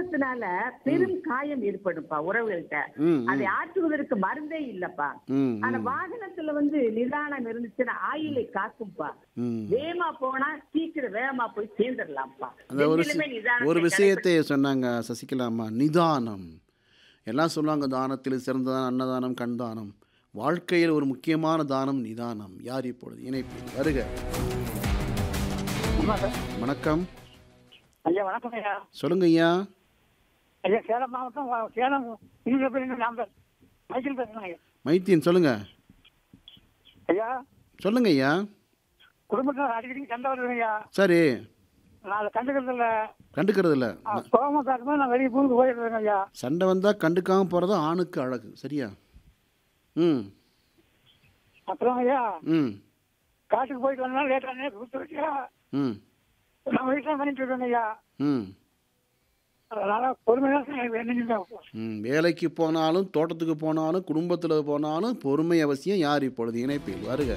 கோபத்தினால பெரும் காயம் ஏற்படும்ப்பா உறவுகள்கிட்ட ம் அதை ஆற்றுவதற்கு மருந்தே இல்லப்பா ம் ஆனா வாகனத்துல வந்து நிதானம் இருந்துச்சுன்னா ஆயிலை காக்கும்பா ம் வேகமா போனா சீக்கிரம் வேகமா போய் சேர்ந்துடலாம்ப்பா அந்த ஒரு சி- எதிலுமே நிதானத்தை ஒரு விஷயத்தை சொன்னாங்க சசிகலாமா நிதானம் எல்லாம் சொல்லுவாங்க தானத்தில் சிறந்ததான அன்னதானம் கண்தானம் வாழ்க்கையில் ஒரு முக்கியமான தானம் நிதானம் யார் இப்பொழுது இணைப்பு வருக வணக்கம் ஐயா வணக்கம் ஐயா சொல்லுங்க ஐயா ஐயா சேலம் மாவட்டம் வ- சேலம் இருந்து நம்பர் மைக்கேல் பேசுறேன் ஐயா மைத்தீன் சொல்லுங்க ஐயா சொல்லுங்க ஐயா குடும்பத்தில் அடிக்கடி சண்டை வருது ஐயா சரி நான் அதை கண்டுக்கிறது இல்லை கண்டுக்கிறது இல்லை கோபமாக பார்க்கும்போது நான் வெளியே பூந்து போயிடுறேங்க ஐயா சண்டை வந்தால் கண்டுக்காம போகிறது ஆணுக்கு அழகு சரியா ம் அப்புறம் ஐயா ம் காட்டுக்கு போயிட்டு வந்தா லேட்டானே கொடுத்து வச்சியா ம் நான் வீட்டில் பண்ணிட்டு இருக்கேங்க ஐயா ம் அதனால பொறுமையாக எனக்கு வேணுங்க ம் வேலைக்கு போனாலும் தோட்டத்துக்கு போனாலும் குடும்பத்தில் போனாலும் பொறுமை அவசியம் யார் இப்பொழுது இணைப்பில் வருக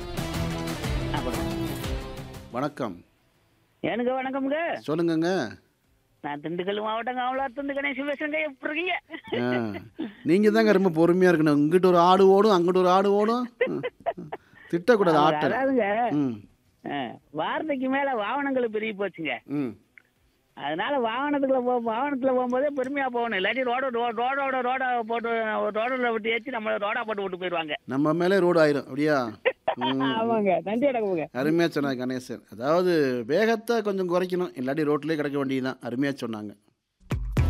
வணக்கம் எனக்கு வணக்கம்ங்க சொல்லுங்கங்க நான் திண்டுக்கல் மாவட்டம் காவலாத்துந்து கணேசன் பேசுறேங்க எப்படி இருக்கீங்க நீங்கள் தாங்க ரொம்ப பொறுமையாக இருக்கணும் இங்கிட்டு ஒரு ஆடு ஓடும் அங்கிட்டு ஒரு ஆடு ஓடும் ம், ம். திட்டக்கூடாது ஆட்டை அதாவதுங்க ம் ஆ, வாரத்துக்கு மேல வாகனங்கள் பெருகி போச்சுங்க ம் அதனால வாகனத்துக்குள்ள போ வாகனத்துல போகும்போதே பொறுமையா போகணும் இல்லாட்டி ரோட ரோடோட ரோட போட்டு ரோடில் விட்டு ஏற்றி நம்ம ரோடா போட்டு விட்டு போயிடுவாங்க நம்ம மேலே ரோடு ஆயிரும் அப்படியா ம் ஆமாங்க நன்றி அடக்குங்க அருமையாக சொன்னாங்க கணேசன் அதாவது வேகத்தை கொஞ்சம் குறைக்கணும் இல்லாட்டி ரோட்லேயே கிடக்க வேண்டியதுதான் அருமையாக சொன்னாங்க